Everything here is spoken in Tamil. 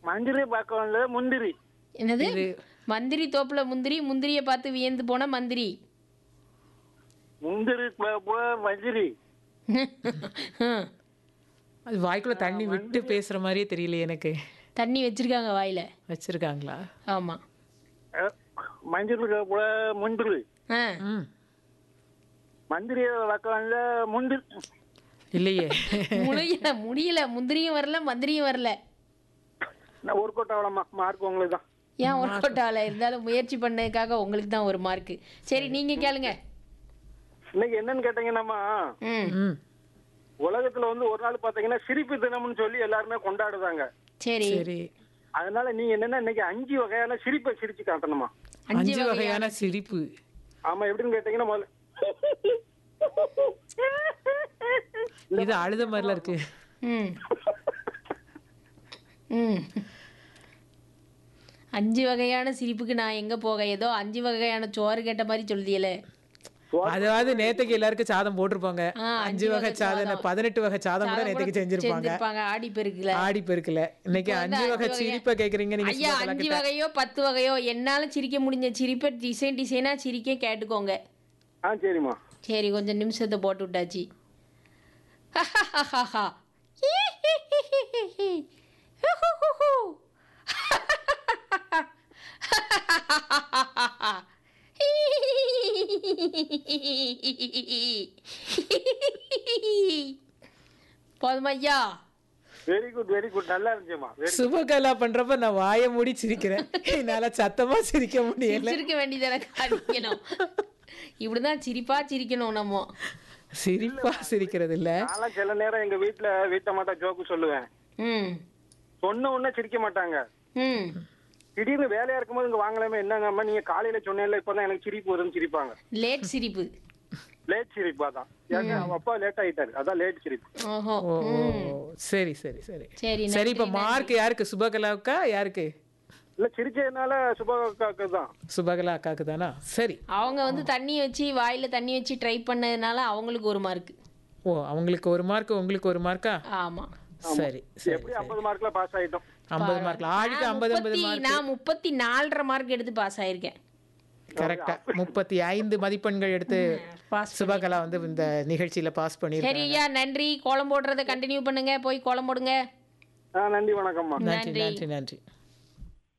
மந்திரி பக்கம்ல முந்திரி என்னது இது மந்திரி தோப்புல முந்திரி முந்திரிய பார்த்து வியந்து போன மந்திரி முந்திரி ப- ப- மந்திரி அது வாய்க்குள்ள தண்ணி விட்டு பேசுற மாதிரியே தெரியலையே எனக்கு தண்ணி வச்சிருக்காங்க வாயில வச்சிருக்காங்களா ஆமா அஹ், மந்திரி ப- முந்திரி ஆ ம் மந்திரி பக்கம்ல முந்திரி இல்லையே முடியல முடியல முந்திரியும் வரல மந்திரியும் வரல நான் ஒரு கோட்டை அவ்வளோமா மார்க் உங்களுக்கு தான் ஏன் ஒர்க் அவுட் ஆகல இருந்தாலும் முயற்சி பண்ணதுக்காக உங்களுக்கு தான் ஒரு மார்க் சரி நீங்க கேளுங்க இன்னைக்கு என்னன்னு கேட்டீங்கன்னா ம் ம் உலகத்துல வந்து ஒரு நாள் பாத்தீங்கன்னா சிரிப்பு தினம்னு சொல்லி எல்லாருமே கொண்டாடுதாங்க சரி சரி அதனால நீங்க என்னன்னா இன்னைக்கு அஞ்சு வகையான சிரிப்பை சிரிச்சு காட்டணுமா அஞ்சு வகையான சிரிப்பு ஆமா எப்படின்னு கேட்டீங்கன்னா முதல்ல இது அழுத மாதிரிலாம் இருக்கு ம் ம் அஞ்சு வகையான சிரிப்புக்கு நான் எங்க போக ஏதோ அஞ்சு வகையான சோறு கேட்ட மாதிரி சொல்லியலே அதாவது நேத்துக்கு எல்லாருக்கும் சாதம் போட்டிருப்பாங்க ஆ, அஞ்சு வகை சாதம் பதினெட்டு வகை சாதம் கூட நேத்துக்கு செஞ்சிருப்பாங்க செஞ்சிருப்பாங்க ஆடி பெருக்குல ஆடி பெருக்கல இன்னைக்கு அஞ்சு வகை சிரிப்பை கேக்குறீங்க நீங்க ஐயா அஞ்சு வகையோ பத்து வகையோ என்னால சிரிக்க முடிஞ்ச சிரிப்பை டிசைன் டிசைனா சிரிக்க கேட்டுக்கோங்க ஆ சரிம்மா சரி கொஞ்சம் நிமிஷத்தை போட்டு விட்டாச்சு போதுமா ஐயா வெரி குட் வெரி குட் நல்லா இருந்துச்சுமா சுபகலா பண்றப்ப நான் வாயை மூடி சிரிக்கிறேன் என்னால சத்தமா சிரிக்க முடியல சிரிச்சிருக்க வேண்டியதான காணிக்கணும் இப்படிதான் சிரிப்பா சிரிக்கணும் நம்ம சிரிப்பா சிரிக்கிறது இல்ல நான்லாம் சில நேரம் எங்க வீட்டுல வீட்டை மாட்டா ஜோக்கு சொல்லுவேன் ம் சொன்ன உடனே சிரிக்க மாட்டாங்க ம் திடீர்னு வேலையா இருக்கும்போது இங்க வாங்கலாமே என்னங்க அம்மா நீங்க காலையில சொன்னேன்ல இப்பதான் எனக்கு சிரிப்பு வரும்னு சிரிப்பாங்க லேட் சிரிப்பு லேட் சிரிப்பா தான் ஏங்க அவன் அப்பா லேட் ஆயிட்டாரு அதான் லேட் சிரிப்பு ஓஹோ ஓ சரி சரி சரி சரி சரி இப்ப மார்க் யாருக்கு சுபகலாவுக்கா யாருக்கு இல்ல சிரிச்சதுனால சுபகாக்கு தான் சுபகலா அக்காக்கு தானா சரி அவங்க வந்து தண்ணி வச்சு வாயில தண்ணி வச்சு ட்ரை பண்ணதுனால அவங்களுக்கு ஒரு மார்க் ஓ அவங்களுக்கு ஒரு மார்க் உங்களுக்கு ஒரு மார்க்கா ஆமா சரி சரி எப்படி ஐம்பது மார்க்ல பாஸ் ஆயிட்டோம் ஐம்பது மார்க்ல ஆடிக்கு நான் ஐம்பது ஐம்பது முப்பத்தி- நான் முப்பத்தி நாலரை மார்க் எடுத்து பாஸ் ஆயிருக்கேன் கரெக்டா முப்பத்தி ஐந்து மதிப்பெண்கள் எடுத்து பாஸ் சுபகலா வந்து இந்த நிகழ்ச்சியில பாஸ் பண்ணிருக்காங்க சரி ஐயா நன்றி கோலம் போடுறதை கண்டினியூ பண்ணுங்க போய் கோலம் போடுங்க ஆ நன்றி வணக்கம்மா நன்றி நன்றி நன்றி